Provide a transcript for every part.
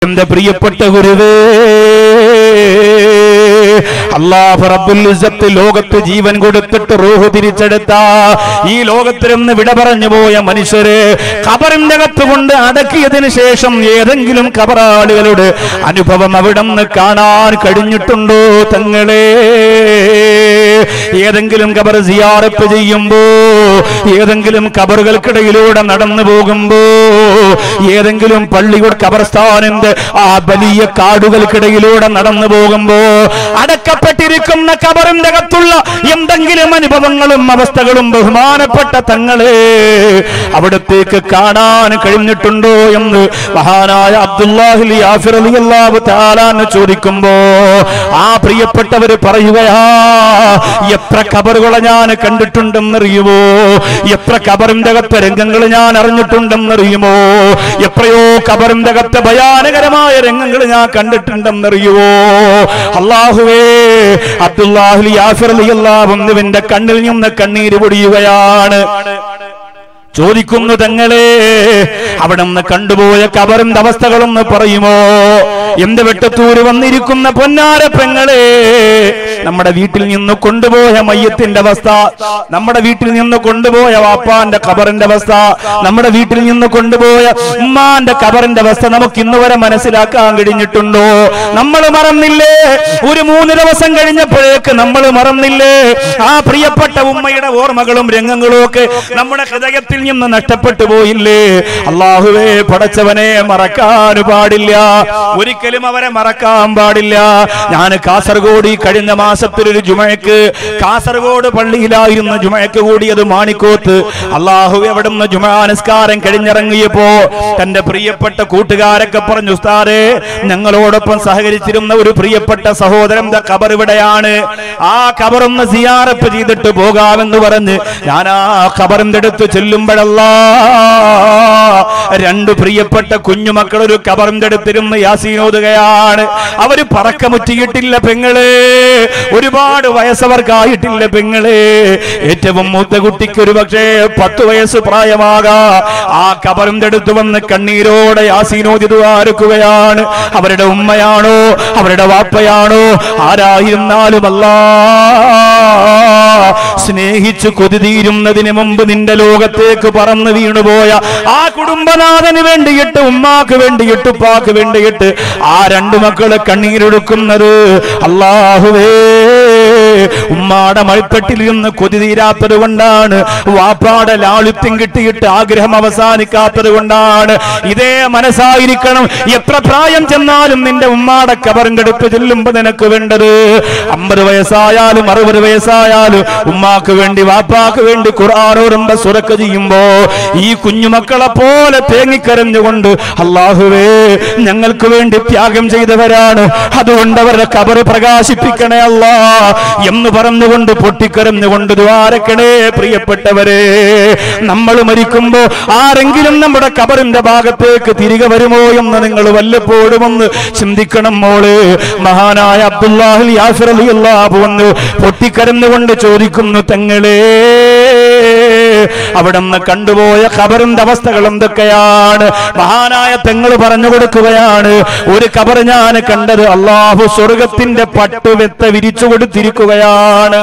എന്റെ പ്രിയപ്പെട്ട ഗുരുവേ അള്ളാഹു റബ്ബുൽ ഇസ്സത്ത് ലോകത്ത് ജീവൻ കൊടുത്തിട്ട് റൂഹ് തിരിച്ചെടുത്ത ഈ ലോകത്തിൽ നിന്ന് വിട പറഞ്ഞു പോയ മനുഷ്യര് ഖബറിന്റെ അകത്ത് കൊണ്ട് അടക്കിയതിനു ശേഷം ഏതെങ്കിലും ഖബറാളികളുടെ അനുഭവം അവിടെ നിന്ന് കാണാൻ കഴിഞ്ഞിട്ടുണ്ടോ തങ്ങളെ ഏതെങ്കിലും ഖബർ സിയാറത്ത് ചെയ്യുമ്പോ ഏതെങ്കിലും ഖബറുകൾക്കിടയിലൂടെ നടന്നു പോകുമ്പോ ഏതെങ്കിലും പള്ളിയുടെ ഖബർസ്ഥാനിന്റെ ആ വലിയ കാടുകൾക്കിടയിലൂടെ നടന്നു പോകുമ്പോ അടക്കപ്പെട്ടിരിക്കുന്ന ഖബറിന്റെ അകത്തുള്ള എന്തെങ്കിലും അനുഭവങ്ങളും അവസ്ഥകളും ബഹുമാനപ്പെട്ട തങ്ങളെ അവിടത്തേക്ക് കാണാൻ കഴിഞ്ഞിട്ടുണ്ടോ എന്ന് മഹാനായ അബ്ദുല്ലാഹി യാഫിർ അലിയല്ലാഹു താലാന്ന് ചോദിക്കുമ്പോ ആ പ്രിയപ്പെട്ടവര് പറയുകയാ എത്ര ഖബറുകളെ ഞാൻ കണ്ടിട്ടുണ്ടെന്നറിയുമോ എത്ര ഖബറിന്റെ അകത്തെ രംഗങ്ങൾ ഞാൻ അറിഞ്ഞിട്ടുണ്ടെന്നറിയുമോ എത്രയോ ഖബറിന്റെ അകത്തെ ഭയാനകരമായ രംഗങ്ങൾ ഞാൻ കണ്ടിട്ടുണ്ടെന്നറിയുമോ അള്ളാഹുവേ അബ്ദുല്ലാഹുലി യാഫിർ അലി അള്ളാഹുവിന്റെ കണ്ണിൽ നിന്ന് കണ്ണീര് പൊടിയുകയാണ് ചോദിക്കുന്നു തങ്ങളെ അവിടെ നിന്ന് കണ്ടുപോയ കബറിന്റെ അവസ്ഥകളൊന്ന് പറയുമോ എന്ത് വെട്ടത്തൂര് വന്നിരിക്കുന്ന പൊന്നാര പെങ്ങളെ നമ്മുടെ വീട്ടിൽ നിന്ന് കൊണ്ടുപോയ മയ്യത്തിന്റെ അവസ്ഥ നമ്മുടെ വീട്ടിൽ നിന്ന് കൊണ്ടുപോയ വാപ്പാന്റെ കബറിന്റെ അവസ്ഥ നമ്മുടെ വീട്ടിൽ നിന്ന് കൊണ്ടുപോയ ഉമ്മാന്റെ കബറിന്റെ അവസ്ഥ നമുക്ക് ഇന്ന് വരെ മനസ്സിലാക്കാൻ കഴിഞ്ഞിട്ടുണ്ടോ നമ്മൾ മറന്നില്ലേ ഒരു മൂന്ന് ദിവസം കഴിഞ്ഞപ്പോഴേക്ക് നമ്മൾ മറന്നില്ലേ ആ പ്രിയപ്പെട്ട ഉമ്മയുടെ ഓർമ്മകളും രംഗങ്ങളും ഒക്കെ നമ്മുടെ ഹൃദയത്തിൽ നിന്ന് നഷ്ടപ്പെട്ടു പോയില്ലേ അള്ളാഹുവേ പടച്ചവനെ മറക്കാൻ പാടില്ല ഒരിക്കലും അവരെ മറക്കാൻ പാടില്ല ഞാൻ കാസർഗോഡ് ഈ കഴിഞ്ഞ മാസത്തിൽ ഒരു ജുമഴക്ക് കാസർഗോഡ് പള്ളിയിലായിരുന്ന ജുമഴക്ക് കൂടിയത് മാണിക്കോത്ത് അള്ളാഹു എവിടുന്ന് ജുമാനസ്കാരം കഴിഞ്ഞിറങ്ങിയപ്പോ തന്റെ പ്രിയപ്പെട്ട കൂട്ടുകാരൊക്കെ പറഞ്ഞു ഉസ്താദേ ഞങ്ങളോടൊപ്പം സഹകരിച്ചിരുന്ന ഒരു പ്രിയപ്പെട്ട സഹോദരൻ ദാ ഖബർ ഇവിടെയാണ് ആ ഖബറൊന്ന് സിയാറപ്പ് ചെയ്തിട്ട് പോകാമെന്ന് പറഞ്ഞ് ഞാൻ ആ ഖബറിന്റെ അടുത്ത് ചെല്ലുമ്പോഴല്ല രണ്ട് പ്രിയപ്പെട്ട കുഞ്ഞുമക്കൾ ഒരു ഖബറിന്റെ അടുത്തിരുന്ന് യാസീനോതുകയാണ് അവര് പറക്കമുറ്റിയിട്ടില്ല പെങ്ങളെ ഒരുപാട് വയസ്സവർക്കായിട്ടില്ല പെങ്ങളെ ഏറ്റവും മൂത്ത കുട്ടിക്ക് ഒരു പക്ഷേ പത്ത് വയസ്സ് പ്രായമാകാ ആ ഖബറിന്റെ അടുത്ത് വന്ന് കണ്ണീരോടെ യാസീനോദിതുവാരക്കുകയാണ് അവരുടെ ഉമ്മയാണോ അവരുടെ വാപ്പയാണോ ആരായിരുന്നാലും അല്ലാ സ്നേഹിച്ചു കൊതി തീരുന്നതിന് മുമ്പ് നിന്റെ ലോകത്തേക്ക് പറന്നു വീണുപോയ ആ കുടുംബനാഥന് വേണ്ടിയിട്ട് ഉമ്മാക്ക് വേണ്ടിയിട്ട് ഉപ്പാക്ക് വേണ്ടിയിട്ട് ആ രണ്ടു മക്കള് കണ്ണീരൊടുക്കുന്നത് അള്ളാഹുവേ ഉമ്മാടെ മഴത്തട്ടിൽ നിന്ന് കൊതി തീരാത്തത് കൊണ്ടാണ് വാപ്പാടെ ലാളിത്യം കിട്ടിയിട്ട് ആഗ്രഹം അവസാനിക്കാത്തത് കൊണ്ടാണ് ഇതേ മനസ്സായിരിക്കണം എത്ര പ്രായം ചെന്നാലും നിന്റെ ഉമ്മാടെ കബറിന്റെ അടുത്ത് ചെല്ലുമ്പോ നിനക്ക് വേണ്ടത് അമ്പത് വയസ്സായാലും അറുപത് വയസ്സായാലും ഉമ്മാക്ക് വേണ്ടി വാപ്പാക്ക് വേണ്ടി ഖുർആാനോറുമ്പ സുരക്ക ചെയ്യുമ്പോ ഈ കുഞ്ഞുമക്കളെ പോലെ തേങ്ങിക്കരഞ്ഞുകൊണ്ട് അള്ളാഹുവേ ഞങ്ങൾക്ക് വേണ്ടി ത്യാഗം ചെയ്തവരാണ് അതുകൊണ്ട് അവരുടെ കബറ് പ്രകാശിപ്പിക്കണേ അല്ലാ എന്ന് പറഞ്ഞുകൊണ്ട് പൊട്ടിക്കരഞ്ഞുകൊണ്ട് ദ്വാരക്കണേ പ്രിയപ്പെട്ടവരെ നമ്മൾ മരിക്കുമ്പോ ആരെങ്കിലും നമ്മുടെ കബറിന്റെ ഭാഗത്തേക്ക് തിരികെ വരുമോ എന്ന് നിങ്ങൾ വല്ലപ്പോഴും ഒന്ന് ചിന്തിക്കണം മോള് മഹാനായ അബ്ദുല്ലാഹിൽ യാഫിർ അലി അള്ളാഹു വന്ന് പൊട്ടിക്കരഞ്ഞുകൊണ്ട് ചോദിക്കുന്നു തങ്ങളെ അവിടെ നിന്ന് കണ്ടുപോയ ഖബറിന്റെ അവസ്ഥകൾ എന്തൊക്കെയാണ് മഹാനായ തെങ്ങൾ പറഞ്ഞു കൊടുക്കുകയാണ് ഒരു ഖബർ ഞാൻ കണ്ടത് അള്ളാഹു സ്വർഗത്തിന്റെ പട്ടുവെത്ത വിരിച്ചു കൊടുത്തിരിക്കുകയാണ്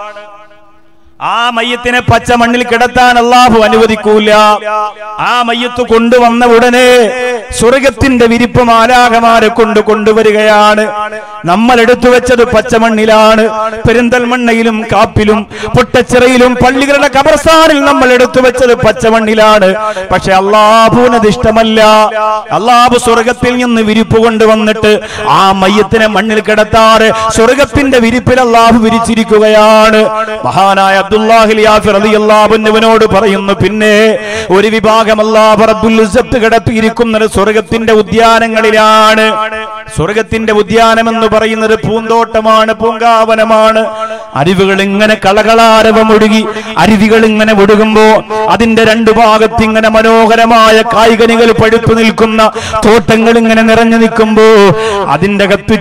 ആ മയ്യത്തിനെ പച്ച മണ്ണിൽ കിടത്താൻ അള്ളാഹു അനുവദിക്കൂല ആ മയ്യത്ത് കൊണ്ടുവന്ന ഉടനെ സ്വർഗത്തിന്റെ വിരിപ്പ് മാലാകമാരെ കൊണ്ട് കൊണ്ടുവരികയാണ് നമ്മൾ എടുത്തു വെച്ചത് പച്ചമണ്ണിലാണ് പെരിന്തൽമണ്ണയിലും കാപ്പിലും പൊട്ടച്ചിറയിലും പള്ളികളുടെ കബർസ്ഥാനിൽ നമ്മൾ എടുത്തു വെച്ചത് പച്ചമണ്ണിലാണ് പക്ഷെ അള്ളാഹുവിനത് ഇഷ്ടമല്ല അള്ളാഹു സ്വർഗത്തിൽ നിന്ന് വിരിപ്പ് കൊണ്ടുവന്നിട്ട് ആ മയ്യത്തിനെ മണ്ണിൽ കിടത്താറ് സ്വർഗത്തിന്റെ വിരിപ്പിൽ അള്ളാഹു വിരിച്ചിരിക്കുകയാണ് മഹാനായ അബ്ദുല്ലാഹിൽ യാഫിർ റളിയല്ലാഹുവിനോട് പറയുന്നു പിന്നെ ഒരു വിഭാഗം അല്ലാഹു റബ്ബുൽ ഇസ്സത്ത് കിടത്തിയിരിക്കുന്നത് സ്വർഗത്തിന്റെ ഉദ്യാനങ്ങളിലാണ് സ്വർഗത്തിന്റെ ഉദ്യാനം എന്ന് പറയുന്നത് പൂന്തോട്ടമാണ് പൂങ്കാവനമാണ് അരുവികൾ ഇങ്ങനെ കളകളാരവമൊഴുകി അരുവികൾ ഇങ്ങനെ ഒഴുകുമ്പോ അതിന്റെ രണ്ടു ഭാഗത്ത് ഇങ്ങനെ മനോഹരമായ കായികനികൾ പഴുത്തു നിൽക്കുന്ന തോട്ടങ്ങൾ ഇങ്ങനെ നിറഞ്ഞു നിൽക്കുമ്പോ അതിന്റെ അകത്ത്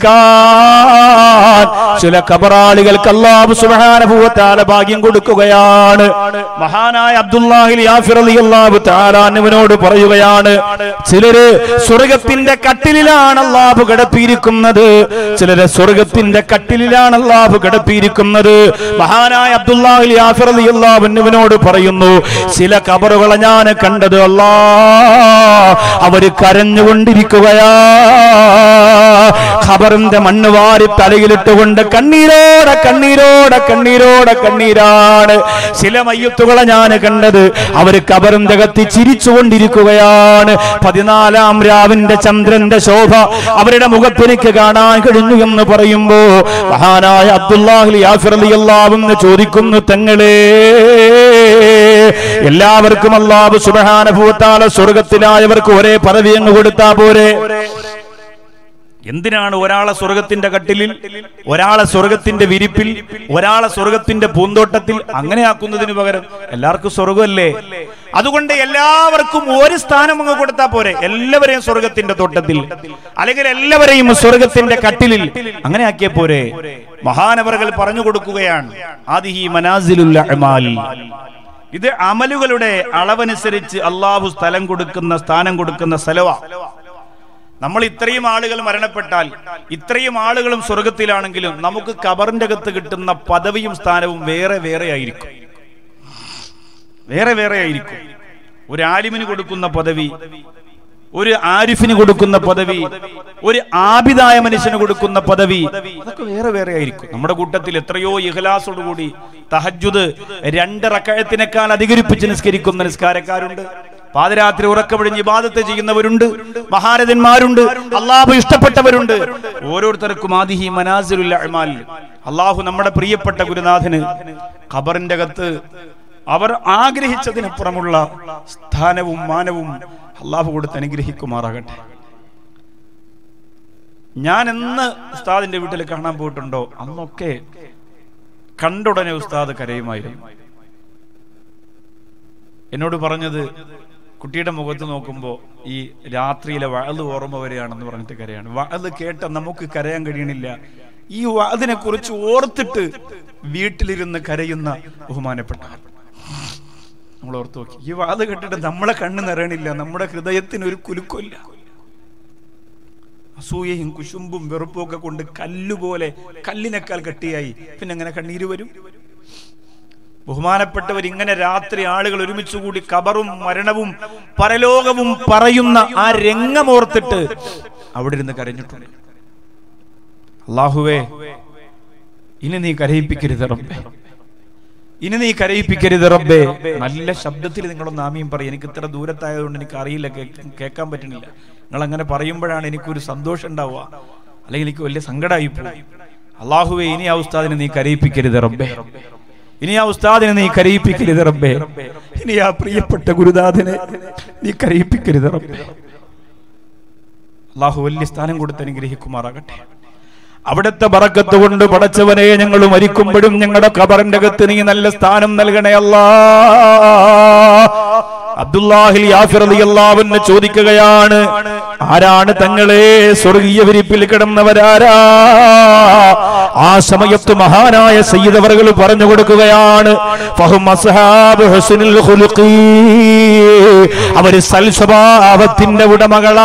ജീവിക്കാൻ ചില കബറാളികൾക്ക് അല്ലാഹു സുബ്ഹാനഹു വ തആല ഭാഗ്യം കൊടുക്കുകയാണ് മഹാനായ അബ്ദുല്ലാഹിൽ യാഫിർ റളിയല്ലാഹു തആല അന്നുവിനോട് പറയുകയാണ് ചിലര് സ്വർഗത്തിന്റെ കട്ടിലിലാണ് അള്ളാഹു കിടപ്പിയിരിക്കുന്നത് ചിലര് സ്വർഗത്തിന്റെ കട്ടിലിലാണ് അള്ളാഹു കിടപ്പിയിരിക്കുന്നത് മഹാനായ അബ്ദുല്ലാഹി യാഫിർ അള്ളാഹുവിനോട് പറയുന്നു ചില കബറുകളെ ഞാൻ കണ്ടത് അല്ലാ അവര് കരഞ്ഞുകൊണ്ടിരിക്കുകയാ ഖബറിന്റെ മണ്ണ് വാരി തലയിലിട്ടുകൊണ്ട് കണ്ണീരോടെ കണ്ണീരോടെ കണ്ണീരോടെ കണ്ണീരാണ് ചില മയ്യത്തുകളെ ഞാൻ കണ്ടത് അവര് കബറിന്റെ കത്തി ചിരിച്ചുകൊണ്ടിരിക്കുകയാണ് പതിനാലാം രാവിന്റെ ചന്ദ്രന്റെ ശോഭ അവരുടെ മുഖത്തെനിക്ക് കാണാൻ കഴിഞ്ഞു എന്ന് പറയുമ്പോ മഹാനായ അബ്ദുല്ലാഹി യാഫിർ അലി അള്ളാവെന്ന് ചോദിക്കുന്നു തങ്ങളെ എല്ലാവർക്കും അള്ളാഹു സുബഹാനുഭവത്താല സ്വർഗത്തിലായവർക്ക് ഒരേ പദവി അങ്ങ് കൊടുത്താ പോരെ എന്തിനാണ് ഒരാളെ സ്വർഗത്തിന്റെ കട്ടിലിൽ ഒരാളെ സ്വർഗത്തിന്റെ വിരിപ്പിൽ ഒരാളെ സ്വർഗത്തിന്റെ പൂന്തോട്ടത്തിൽ അങ്ങനെ ആക്കുന്നതിന് പകരം എല്ലാവർക്കും സ്വർഗമല്ലേ അതുകൊണ്ട് എല്ലാവർക്കും ഒരു സ്ഥാനം അങ്ങ് കൊടുത്താൽ പോരെ എല്ലാവരെയും സ്വർഗത്തിന്റെ തോട്ടത്തിൽ അല്ലെങ്കിൽ എല്ലാവരെയും സ്വർഗത്തിന്റെ കട്ടിലിൽ അങ്ങനെ ആക്കിയ പോരെ മഹാനവറുകൾ പറഞ്ഞു കൊടുക്കുകയാണ് ആദിഹി മനാസിലുൽ അഅ്മാൽ ഇത് അമലുകളുടെ അളവനുസരിച്ച് അള്ളാഹു സ്ഥലം കൊടുക്കുന്ന സ്ഥാനം കൊടുക്കുന്ന സ്ഥലമാണ് നമ്മൾ ഇത്രയും ആളുകൾ മരണപ്പെട്ടാൽ ഇത്രയും ആളുകളും സ്വർഗത്തിലാണെങ്കിലും നമുക്ക് കബറിന്റെ അകത്ത് കിട്ടുന്ന പദവിയും സ്ഥാനവും വേറെ വേറെ ആയിരിക്കും വേറെ വേറെ ആയിരിക്കും ഒരു ആലിമിന് കൊടുക്കുന്ന പദവി ഒരു ആരിഫിന് കൊടുക്കുന്ന പദവി ഒരു ആബിദായ മനുഷ്യന് കൊടുക്കുന്ന പദവി അതൊക്കെ വേറെ വേറെ ആയിരിക്കും നമ്മുടെ കൂട്ടത്തിൽ എത്രയോ ഇഹലാസോടുകൂടി തഹജുദ് രണ്ട് റക്കഴത്തിനേക്കാൾ അധികരിപ്പിച്ച് നിസ്കരിക്കുന്ന നിസ്കാരക്കാരുണ്ട് പാതിരാത്രി ഉറക്കമിഴിഞ്ഞ് ഇബാദത്ത് ചെയ്യുന്നവരുണ്ട് മഹാരഥന്മാരുണ്ട് അള്ളാഹു ഇഷ്ടപ്പെട്ടവരുണ്ട് ഓരോരുത്തർക്കും ആദിഹി മനാസിറുൽ അഅ്മാൽ അള്ളാഹു നമ്മുടെ പ്രിയപ്പെട്ട ഗുരുനാഥന് ഖബറിന്റെ അകത്ത് അവർ ആഗ്രഹിച്ചതിനപ്പുറമുള്ള സ്ഥാനവും മാനവും അള്ളാഹു കൊടുത്ത് അനുഗ്രഹിക്കുമാറാകട്ടെ ഞാൻ എന്ന് ഉസ്താദിന്റെ വീട്ടിൽ കാണാൻ പോയിട്ടുണ്ടോ അന്നൊക്കെ കണ്ടുടനെ ഉസ്താദ് കരയുമായിരുന്നു എന്നോട് പറഞ്ഞത് കുട്ടിയുടെ മുഖത്ത് നോക്കുമ്പോൾ ഈ രാത്രിയിലെ വഴല് ഓർമ്മ വരികയാണെന്ന് പറഞ്ഞിട്ട് കരയാണ് വഴല് കേട്ട നമുക്ക് കരയാൻ കഴിയണില്ല ഈ അതിനെ കുറിച്ച് ഓർത്തിട്ട് വീട്ടിലിരുന്ന് കരയുന്ന ബഹുമാനപ്പെട്ട ആൾ. നമ്മൾ ഓർത്ത് നോക്കി ഈ വാത് കേട്ടിട്ട് നമ്മളെ കണ്ണ് നിറയണില്ല നമ്മുടെ ഹൃദയത്തിന് ഒരു കുലുക്കമില്ല അസൂയയും കുശുമ്പും വെറുപ്പും ഒക്കെ കൊണ്ട് കല്ലുപോലെ കല്ലിനേക്കാൾ കട്ടിയായി പിന്നെ എങ്ങനെ കണ്ണീര് വരും ബഹുമാനപ്പെട്ടവർ ഇങ്ങനെ രാത്രി ആളുകൾ ഒരുമിച്ച് കൂടി കബറും മരണവും പരലോകവും പറയുന്ന ആ രംഗമോർത്തിട്ട് അവിടെ ഇരുന്ന് കരഞ്ഞിട്ടുണ്ട് അള്ളാഹുവേ ഇനി നീ കരയിപ്പിക്കരുത് റബ്ബേ ഇനി നീ കരയിപ്പിക്കരുത് റബ്ബേ നല്ല ശബ്ദത്തിൽ നിങ്ങളൊന്ന് ആമിയും പറയും എനിക്ക് ഇത്ര ദൂരത്തായതുകൊണ്ട് എനിക്ക് അറിയില്ല കേ- കേൾക്കാൻ പറ്റണില്ല നിങ്ങൾ അങ്ങനെ പറയുമ്പോഴാണ് എനിക്കൊരു സന്തോഷം ഉണ്ടാവുക അല്ലെങ്കിൽ എനിക്ക് വലിയ സങ്കടമായി പോകും അള്ളാഹുവേ ഇനി ആ ഉസ്താദിനെ നീ കരയിപ്പിക്കരുത് റബ്ബേ ഇനി ആ ഉസ്താദിനെ നീ കരയിപ്പിക്കരുത് റബ്ബേ ഇനി ആ പ്രിയപ്പെട്ട ഗുരുനാഥനെ നീ കരയിപ്പിക്കരുത് റബ്ബേ അള്ളാഹു വലിയ സ്ഥാനം കൊടുത്ത് അനുഗ്രഹിക്കുമാറാകട്ടെ അവിടുത്തെ ബറക്കത്ത് കൊണ്ട് പടച്ചവനെ ഞങ്ങൾ മരിക്കുമ്പോഴും ഞങ്ങളുടെ ഖബറിന്റെ അകത്ത് നീ നല്ല സ്ഥാനം നൽകണേ അല്ലാ അബ്ദുല്ലാഹിൽ യാഫിർ അള്ളാഹുവിനെ ചോദിക്കുകയാണ് ആരാണ് തങ്ങളെ സ്വർഗീയ വിരിപ്പിൽ കിടന്നവരാരാ ആ സമയത്ത് മഹാനായ സയ്യിദവറുകൾ പറഞ്ഞു കൊടുക്കുകയാണ് ഫഹും അസ്ഹാബ് ഹുസ്നുൽ ഖുലുഖി അവര് സൽസ്വഭാവത്തിന്റെ ഉടമകളാ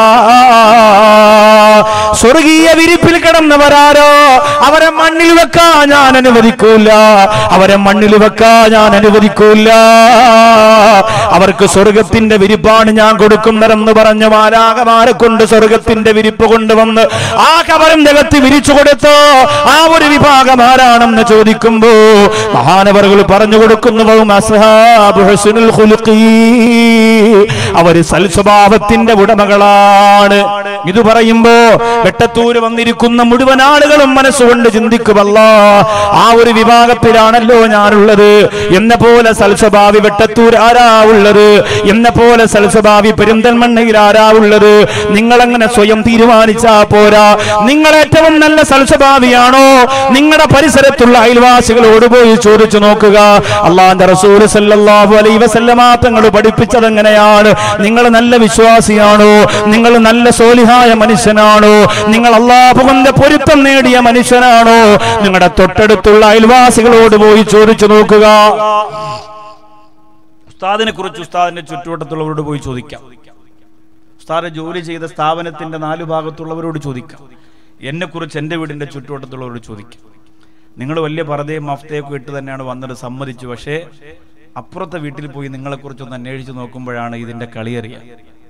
സ്വർഗീയ വിരിപ്പിൽ കിടന്നവരാരോ അവരെ മണ്ണിൽ വെക്കാൻ ഞാൻ അനുവദിക്കൂല അവരെ മണ്ണിൽ വെക്കാൻ ഞാൻ അനുവദിക്കൂല അവർക്ക് സ്വർഗത്തിന്റെ വിരിപ്പാണ് ഞാൻ കൊടുക്കുന്നതെന്ന് പറഞ്ഞു മാലാകമാരെ കൊണ്ട് സ്വർഗത്തിന്റെ വിരിപ്പ് കൊണ്ടുവന്ന് ആ കബറിന്റെ അകത്ത് വിരിച്ചു കൊടുത്തോ ആ ഒരു വിഭാഗം ആരാണെന്ന് ചോദിക്കുമ്പോ മഹാനവറുകൾ പറഞ്ഞു കൊടുക്കുന്നതും അസ്ഹാബ് ഹുസ്നുൽ ഖുലുഖി അവര് സൽസ്വഭാവത്തിന്റെ ഉടമകളാണ് ഇത് പറയുമ്പോ വെട്ടത്തൂര് വന്നിരിക്കുന്ന മുഴുവൻ ആളുകളും മനസ്സുകൊണ്ട് ചിന്തിക്കുമല്ല ആ ഒരു വിഭാഗത്തിലാണല്ലോ ഞാനുള്ളത് എന്ന പോലെ സൽസ്വഭാവി വെട്ടത്തൂർ ആരാ ഉള്ളത് എന്ന പോലെ സൽസ്വഭാവി പെരിന്തൽമണ്ണയിൽ ആരാ ഉള്ളത് നിങ്ങളങ്ങനെ സ്വയം തീരുമാനിച്ചാ പോരാ നിങ്ങൾ ഏറ്റവും നല്ല സൽസ്വഭാവിയാണോ നിങ്ങളുടെ പരിസരത്തുള്ള അയൽവാസികളോട് പോയി ചോദിച്ചു നോക്കുക അള്ളാന്റെ റസൂൽ സല്ലല്ലാഹു അലൈഹി വസല്ലമ തങ്ങൾ പഠിപ്പിച്ചത് എങ്ങനെയാണ് നിങ്ങൾ നല്ല വിശ്വാസിയാണോ നിങ്ങൾ നല്ല സോലിഹായ മനുഷ്യനാണോ നിങ്ങൾ അള്ളാഹുവിന്റെ പൊരുത്തം നേടിയ മനുഷ്യനാണോ നിങ്ങളുടെ തൊട്ടടുത്തുള്ള അയൽവാസികളോട് പോയി ചോദിച്ചു നോക്കുക ഉസ്താദിനെ കുറിച്ച് ഉസ്താദിന്റെ ചുറ്റുവട്ടത്തുള്ളവരോട് പോയി ചോദിക്കാം ഉസ്താദ് ജോലി ചെയ്ത സ്ഥാപനത്തിന്റെ നാലു ഭാഗത്തുള്ളവരോട് ചോദിക്കാം എന്നെക്കുറിച്ച് എൻ്റെ വീടിന്റെ ചുറ്റുവട്ടത്തുള്ളവരോട് ചോദിക്കാം നിങ്ങൾ വലിയ പർദ്ദയും മഫ്തയൊക്കെ ഇട്ട് തന്നെയാണ് വന്നത് സമ്മതിച്ചു പക്ഷേ അപ്പുറത്തെ വീട്ടിൽ പോയി നിങ്ങളെക്കുറിച്ചൊന്ന് അന്വേഷിച്ച് നോക്കുമ്പോഴാണ് ഇതിന്റെ കളിയറിയ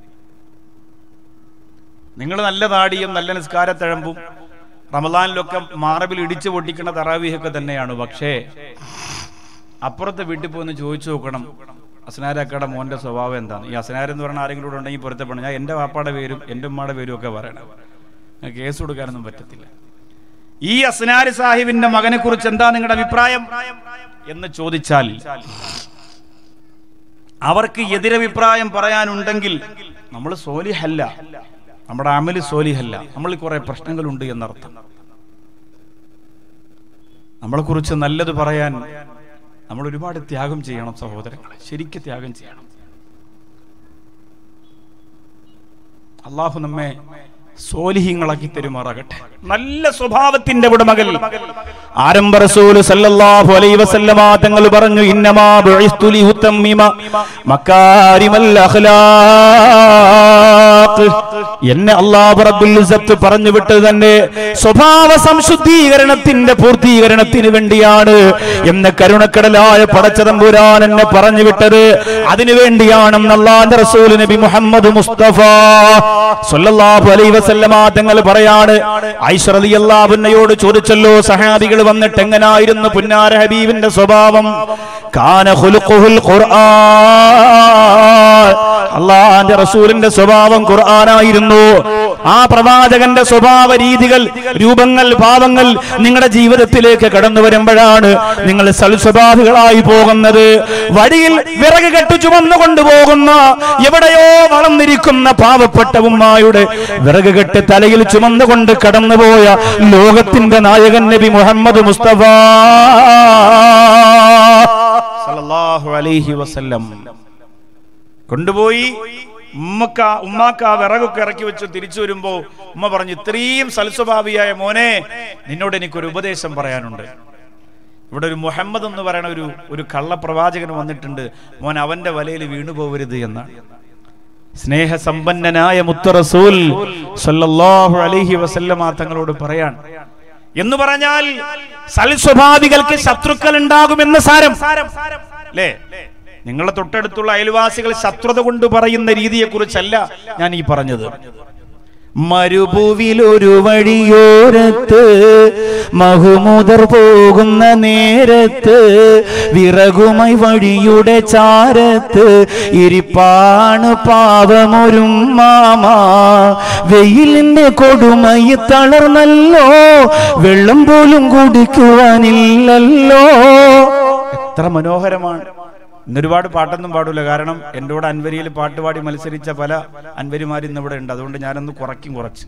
നിങ്ങൾ നല്ല താടിയും നല്ല നിസ്കാരത്തഴമ്പും റമദാനിലൊക്കെ മാറബിൽ ഇടിച്ചു പൊട്ടിക്കുന്ന തറാവീഹൊക്കെ തന്നെയാണ് പക്ഷേ അപ്പുറത്തെ വീട്ടിൽ പോയി ഒന്ന് ചോദിച്ചു നോക്കണം അസ്നാരക്കയുടെ മോന്റെ സ്വഭാവം എന്താണ് ഈ അസ്നാർ എന്ന് പറഞ്ഞ ആരെങ്കിലും കൂടെ ഉണ്ടെങ്കിൽ പൊരുത്തപ്പെടണം ഞാൻ എൻ്റെ വാപ്പാടെ പേരും എൻ്റെ ഉമ്മയുടെ പേരും ഒക്കെ പറയണം ഞാൻ കേസ് കൊടുക്കാനൊന്നും പറ്റത്തില്ല ഈ അസ്നാരി സാഹിബിന്റെ മകനെ കുറിച്ച് എന്താ നിങ്ങളുടെ അഭിപ്രായം എന്ന് ചോദിച്ചാൽ അവർക്ക് എതിരഭിപ്രായം പറയാനുണ്ടെങ്കിൽ നമ്മൾ സോലിഹല്ല നമ്മുടെ അമല് സോലിഹല്ല നമ്മളിൽ കുറെ പ്രശ്നങ്ങളുണ്ട് എന്നർത്ഥം നമ്മളെ കുറിച്ച് നല്ലത് പറയാൻ നമ്മൾ ഒരുപാട് ത്യാഗം ചെയ്യണം സഹോദരങ്ങളെ ശരിക്കും ത്യാഗം ചെയ്യണം അള്ളാഹു നമ്മെ സോലിഹിങ്ങളാക്കി തെരുമാറാകട്ടെ നല്ല സ്വഭാവത്തിന്റെ ഉടമകൾ ആരംഭ റസൂല് സല്ലല്ലാഹു അലൈഹി വസല്ലമ തങ്ങൾ പറഞ്ഞു ഇന്നമാ ബുഇസ്തു ലി ഉത്തമ്മിമ മക്കാരിമൽ അഖ്ലാഖ് എന്നെ അല്ലാഹു റബ്ബുൽ ഇസ്സത്ത് പറഞ്ഞു വിട്ടത് തന്നെ സ്വഭാവ സംശുദ്ധീകരണത്തിന്റെ പൂർത്തീകരണത്തിന് വേണ്ടിയാണ് എന്ന് കരുണക്കടലായ പടച്ചതമ്പുരാൻ എന്നെ പറഞ്ഞു വിട്ടത് അതിനു വേണ്ടിയാണെന്ന് അള്ളാന്റെ റസൂൽ നബി മുഹമ്മദ് മുസ്തഫ സല്ലല്ലാഹു അലൈഹി വസല്ലമ തങ്ങൾ പറയാണ് ഐഷ റളിയല്ലാഹുന്നയോട് ചോദിച്ചല്ലോ സഹാബികൾ വന്നിട്ട് എങ്ങനായിരുന്നു പുന്നാര ഹബീബിന്റെ സ്വഭാവം കാന ഖുലുഖുൽ ഖുർആൻ അള്ളാന്റെ റസൂലിന്റെ സ്വഭാവം ഖുർആനായിരുന്നു ആ പ്രവാചകന്റെ സ്വഭാവ രീതികൾ രൂപങ്ങൾ ഭാവങ്ങൾ നിങ്ങളുടെ ജീവിതത്തിലേക്ക് കടന്നു വരുമ്പോഴാണ് നിങ്ങൾ സൽസ്വഭാവികളായി പോകുന്നത് വഴിയിൽ വിറക് കെട്ടു ചുമന്നു കൊണ്ടുപോകുന്ന എവിടെയോ വളർന്നിരിക്കുന്ന പാവപ്പെട്ട ഉമ്മായുടെ വിറക് കെട്ട് തലയിൽ ചുമന്നുകൊണ്ട് കടന്നുപോയ ലോകത്തിന്റെ നായകൻ നബി മുഹമ്മദ് മുസ്തഫ സല്ലല്ലാഹു അലൈഹി വസല്ലം കൊണ്ടുപോയി ഉമ്മക്ക ഉമ്മാക്ക ആ വിറകൊക്കെ ഇറക്കി വെച്ച് തിരിച്ചു വരുമ്പോ ഉമ്മ പറഞ്ഞു ഇത്രയും സൽസ്വഭാവിയായ മോനെ നിന്നോട് എനിക്കൊരു ഉപദേശം പറയാനുണ്ട് ഇവിടെ ഒരു മുഹമ്മദ് എന്ന് പറയുന്ന ഒരു ഒരു കള്ളപ്രവാചകൻ വന്നിട്ടുണ്ട് മോൻ അവന്റെ വലയിൽ വീണു പോവരുത് എന്നാണ് സ്നേഹസമ്പന്നനായ മുത്ത റസൂൽ സല്ലല്ലാഹു അലൈഹി വസല്ലമ തങ്ങളോട് പറയാൻ എന്ന് പറഞ്ഞാൽ സൽസ്വഭാവികൾക്ക് ശത്രുക്കൾ ഉണ്ടാകുമെന്ന് സാരം അല്ലേ നിങ്ങളെ തൊട്ടടുത്തുള്ള അയൽവാസികൾ ശത്രുത കൊണ്ട് പറയുന്ന രീതിയെ കുറിച്ചല്ല ഞാൻ ഈ പറഞ്ഞത് മരുഭൂവിലൊരു വഴിയോരത്ത് മഹുമുദർ പോകുന്ന നേരത്ത് വിറകുമായി വഴിയുടെ ചാരത്ത് ഇരിപ്പാണ് പാവമൊരും മാമ വെയിലിന്റെ കൊടുമയി തളർന്നല്ലോ വെള്ളം പോലും കുടിക്കുവാനില്ലല്ലോ എത്ര മനോഹരമാണ് ഇന്നൊരുപാട് പാട്ടൊന്നും പാടില്ല കാരണം എൻ്റെ കൂടെ അൻവരിയിൽ പാട്ട് പാടി മത്സരിച്ച പല അൻവരിമാർ ഇന്ന് ഇവിടെ ഉണ്ട് അതുകൊണ്ട് ഞാനൊന്ന് കുറയ്ക്കും കുറച്ച്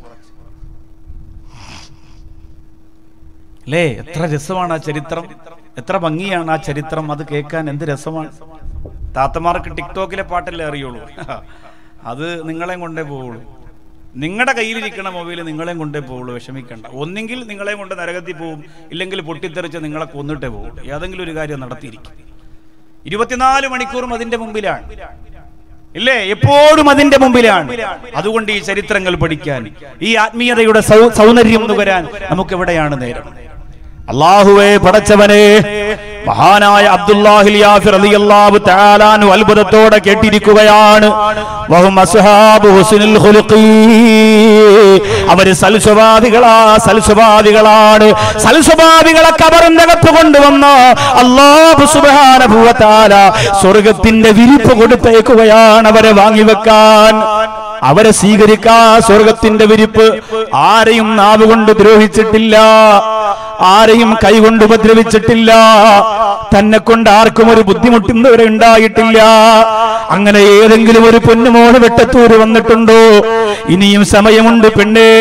അല്ലേ എത്ര രസമാണ് ആ ചരിത്രം എത്ര ഭംഗിയാണ് ആ ചരിത്രം അത് കേൾക്കാൻ എന്ത് രസമാണ് താത്തമാർക്ക് ടിക്ടോക്കിലെ പാട്ടല്ലേ അറിയുള്ളൂ അത് നിങ്ങളെ കൊണ്ടേ പോവുള്ളൂ നിങ്ങളുടെ കയ്യിലിരിക്കണ മൊബൈൽ നിങ്ങളെയും കൊണ്ടേ പോവുള്ളൂ വിഷമിക്കണ്ട ഒന്നെങ്കിൽ നിങ്ങളെ കൊണ്ട് നരകത്തിൽ പോവും ഇല്ലെങ്കിൽ പൊട്ടിത്തെറിച്ച് നിങ്ങളെ കൊന്നിട്ടേ പോകും ഏതെങ്കിലും ഒരു കാര്യം നടത്തിയിരിക്കും ഇരുപത്തിനാല് മണിക്കൂറും അതിന്റെ മുമ്പിലാണ് ഇല്ലേ എപ്പോഴും അതിന്റെ മുമ്പിലാണ് അതുകൊണ്ട് ഈ ചരിത്രങ്ങൾ പഠിക്കാൻ ഈ ആത്മീയതയുടെ സൗ- സൗന്ദര്യം നുകരാൻ നമുക്ക് എവിടെയാണ് നേരം അള്ളാഹുവേ പടച്ചവനെ മഹാനായ അബ്ദുല്ലാഹിൽ യാഫിർ റളിയല്ലാഹു തആല അൻഹു അത്ഭുതത്തോടെ കേട്ടിരിക്കുകയാണ് വഹും അസ്ഹാബു ഹുസ്നുൽ ഖുലുഖി അവര് സൽസ്വഭാവികളാ സൽസ്വഭാവികളാണ് സൽസ്വഭാവികളെ കബറിന്റെ അകത്ത് കൊണ്ടുവന്ന അല്ലാഹു സുബ്ഹാനഹു വ തആല സ്വർഗത്തിന്റെ വിരിപ്പ് കൊടുത്തേക്കുകയാണ് അവരെ വാങ്ങിവെക്കാൻ അവരെ സ്വീകരിക്കാൻ സ്വർഗത്തിന്റെ വിരിപ്പ് ആരെയും നാവുകൊണ്ട് ദ്രോഹിച്ചിട്ടില്ല ആരെയും കൈകൊണ്ട് ഉപദ്രവിച്ചിട്ടില്ല തന്നെ കൊണ്ട് ആർക്കും ഒരു ബുദ്ധിമുട്ടുന്നവരെ ഉണ്ടായിട്ടില്ല അങ്ങനെ ഏതെങ്കിലും ഒരു പൊന്നുമോള് വെട്ടത്തൂര് വന്നിട്ടുണ്ടോ ഇനിയും സമയമുണ്ട് പെണ്ണേ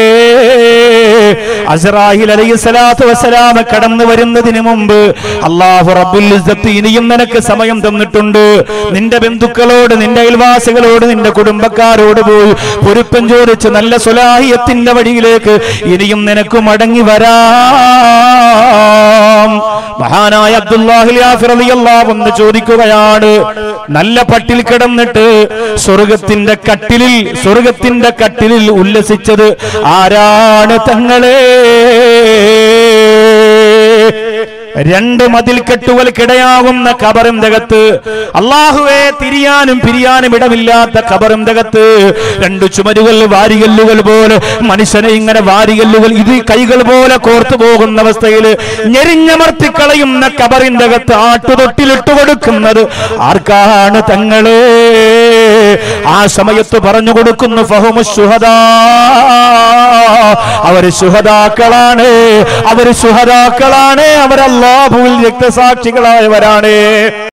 അസറാഹിൽ അലൈഹി സ്വലാത്തു വസ്സലാമ കടന്നു വരുന്നതിന് മുമ്പ് അള്ളാഹു റബ്ബുൽ ഇസ്സത്ത് ഇനിയും നിനക്ക് സമയം തന്നിട്ടുണ്ട് നിന്റെ ബന്ധുക്കളോട് നിന്റെ അയൽവാസികളോട് നിന്റെ കുടുംബക്കാരോട് പോയി പൊരുത്തം ചോദിച്ച് നല്ല സുലാഹിയത്തിന്റെ വഴിയിലേക്ക് ഇനിയും നിനക്ക് മടങ്ങി വരാ മഹാനായ അബ്ദുല്ലാഹിൽ യാഫിർ റളിയല്ലാഹു അൻഹു ചോദിക്കുകയാണ് നല്ല പട്ടിൽ കിടന്നിട്ട് സ്വർഗത്തിന്റെ കട്ടിലിൽ സ്വർഗത്തിന്റെ കട്ടിലിൽ ഉല്ലസിച്ചത് ആരാണ് തങ്ങളെ രണ്ട് മതിൽക്കെട്ടുകൾക്കിടയാകുന്ന കബറിന്തകത്ത് അള്ളാഹുവെ തിരിയാനും പിരിയാനും ഇടമില്ലാത്ത കബറിന്തകത്ത് രണ്ട് ചുമരുകൾ വാരികല്ലുകൾ പോലെ മനുഷ്യനെ ഇങ്ങനെ വാരികല്ലുകൾ ഇത് കൈകൾ പോലെ കോർത്തു പോകുന്ന അവസ്ഥയിൽ ഞെരിഞ്ഞമർത്തിക്കളയുന്ന കബറിന്തകത്ത് ആട്ടുതൊട്ടിലിട്ട് കൊടുക്കുന്നത് ആർക്കാണ് തങ്ങളെ ആ സമയത്ത് പറഞ്ഞു കൊടുക്കുന്നു ഫഹുമു ശുഹദാ അവര് ശുഹദാക്കളാണ് അവര് ശുഹദാക്കളാണ് അവരല്ലാഹുവിൽ രക്തസാക്ഷികളായവരാണ്